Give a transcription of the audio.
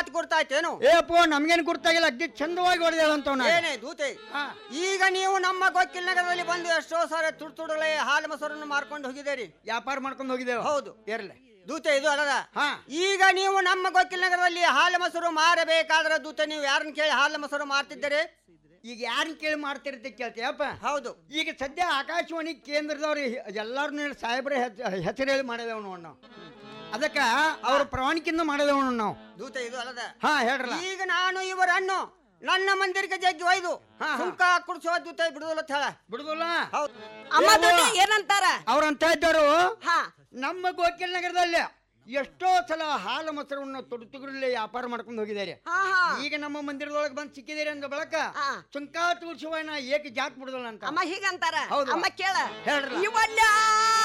ಮಾತು ಗುರ್ತಾಯ್ತೇನು ಏ ಅಪ್ಪ ನಮ್ಗೇನ್ ಗುರ್ತಾಗಿಲ್ಲ ಅಗ್ದಿ ಚಂದವಾಗಿ ಹೊಡೆದೇಳಂತವ್ ಏನೇ ದೂತೆ ಈಗ ನೀವು ನಮ್ಮ ಗೊಕ್ಕಿಲ್ ನಗರದಲ್ಲಿ ಬಂದು ಎಷ್ಟೋ ಸಾರಿ ತುಡು ತುಡುಳೆ ಹಾಲು ಮೊಸರನ್ನು ಮಾರ್ಕೊಂಡು ಹೋಗಿದ್ದೀರಿ ವ್ಯಾಪಾರ ಮಾಡ್ಕೊಂಡು ಹೋಗಿದ್ದೇವೆ ಹೌದು ಇರ್ಲಿ ದೂತೆ ಇದು ಅಲ್ಲದ ಹಾ ಈಗ ನೀವು ನಮ್ಮ ಗೊಕ್ಕಿಲ್ ನಗರದಲ್ಲಿ ಹಾಲು ಮೊಸರು ಮಾರಬೇಕಾದ್ರೆ ದೂತೆ ನೀವು ಯಾರನ್ನ ಕೇಳಿ ಹಾಲು ಮೊಸರು ಮಾರ್ತಿದ್ದೀರಿ ಈಗ ಯಾರನ್ನ ಕೇಳಿ ಮಾಡ್ತಿರ್ತಿ ಕೇಳ್ತೀಯಪ್ಪ ಹೌದು ಈಗ ಸದ್ಯ ಆಕಾಶವಾಣಿ ಕೇಂದ್ರದವ್ರು ಎಲ್ಲಾರನ್ನ ಸಾಹೇಬ್ರ ಹೆಸರು ಹೇಳಿ ಮಾಡಿದೇವ್ ನೋಡ್ ನಾವು ಅದಕ್ಕ ಅವ್ರ ಪ್ರವಾಣಿಕಿಂದ ಮಾಡಿದೇವ್ ನೋಡ್ ನಾವು ದೂತೆ ಇದು ಅಲ್ಲದ ಹಾ ಹೇಳ್ರಲ್ಲ ಈಗ ನಾನು ಇವರನ್ನು ನನ್ನ ಮಂದಿರಕ್ಕೆ ಜಗ್ಗಿ ಒಯ್ದು ಹಾ, ಹಾ. ಸುಂಕ ಕುಡಿಸೋ ದೂತೆ ಬಿಡುದಿಲ್ಲ ಅಂತ ಹೇಳ ಬಿಡುದಿಲ್ಲ ಹೌದು ಅಮ್ಮ ಏವ್ವ? ದುಡ್ಡು ಏನಂತಾರ ಅವ್ರಂತ ಇದ್ದರು ಹಾ ನಮ್ಮ ಗೋಕಿಲ್ ನಗರದಲ್ಲಿ ಎಷ್ಟೋ ಸಲ ಹಾಲು ಮೊಸರನ್ನು ತುಡುತುಗುರಲ್ಲಿ ವ್ಯಾಪಾರ ಮಾಡ್ಕೊಂಡು ಹೋಗಿದ್ದಾರೆ ಹಾ ಹಾ ಈಗ ನಮ್ಮ ಮಂದಿರದೊಳಗೆ ಬಂದು ಸಿಕ್ಕಿದ್ದೀರಿ ಅಂದ ಬಳಕ ಹಾ. ಸುಂಕ ತೂರ್ಸುವನ ಏಕ ಜಾತ್ ಬಿಡುದಿಲ್ಲ ಅಂತ ಅಮ್ಮ ಹೀಗಂತಾರ ಹೌದು. ಅಮ್ಮ ಕೇಳ ಹೇಳ್ರಲ್ಲ. ಇವಲ್ಲ